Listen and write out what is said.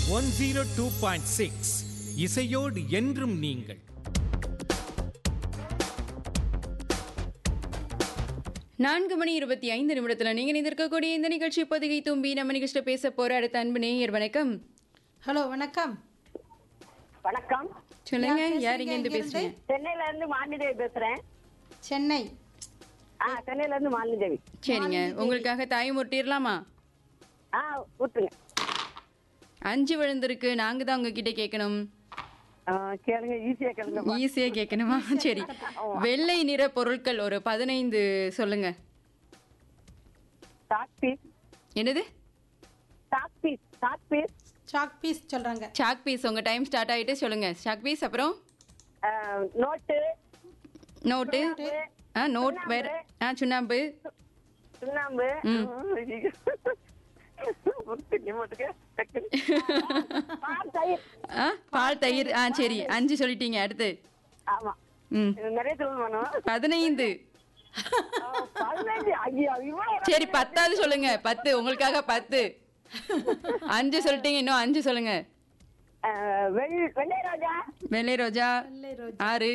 One zero two point six இசையோடு என்றும் நீங்கள் நான்கு மணி இருபத்தி ஐந்து நிமிடத்துல நீங்க நிந்திருக்கக்கூடிய இந்த நிகழ்ச்சி பொதிகை தும்பி நம்ம நிகழ்ச்சியில பேச போற அடுத்த அன்பு நேயர் வணக்கம் ஹலோ வணக்கம் வணக்கம் சொல்லுங்க யார் யார் பேசுறீங்க இங்க இருந்து இங்கிருந்து? பேசுறீங்க சென்னையில இருந்து மாலிதேவி பேசுறேன் சென்னை ஆ சென்னையில இருந்து மாலிதேவி சரிங்க உங்களுக்காக தாய் முட்டிடலாமா ஆ ஊத்துங்க அஞ்சு விழுந்திருக்கு நாங்க தான் உங்ககிட்ட கேட்கணும் ஆ, கேளுங்க ஈஸியா கேளுங்க ஈஸியா கேட்கணுமா சரி வெள்ளை நிற பொருட்கள் ஒரு பதினைந்து சொல்லுங்க சாக் பீஸ் என்னது chalk piece chalk piece chalk piece சொல்றாங்க சாக் பீஸ் உங்க டைம் ஸ்டார்ட் ஆயிட்டு சொல்லுங்க சாக் பீஸ் அப்புறம் ஆ, நோட்டு நோட்டு ஆ நோட் வேற ஆ சுண்ணாம்பு சுண்ணாம்பு உருட்டுங்க, மட்டுக்க. பால், தயிர். ஆ பால் தயிர் ஆ சரி அஞ்சு சொல்லிட்டீங்க அடுத்து ஆமா ம் இது நிறைய சொல்லணும் பதினைந்து ஆ, பதினஞ்சு ஐயோ இவ்வளவு சரி பத்தாவது சொல்லுங்க பத்து உங்களுக்காக பத்து அஞ்சு சொல்லிட்டீங்க இன்னும் அஞ்சு சொல்லுங்க ஆ, வெள்- வெள்ளை ரோஜா வெள்ளை ரோஜா வெள்ளை ரோஜா. ஆறு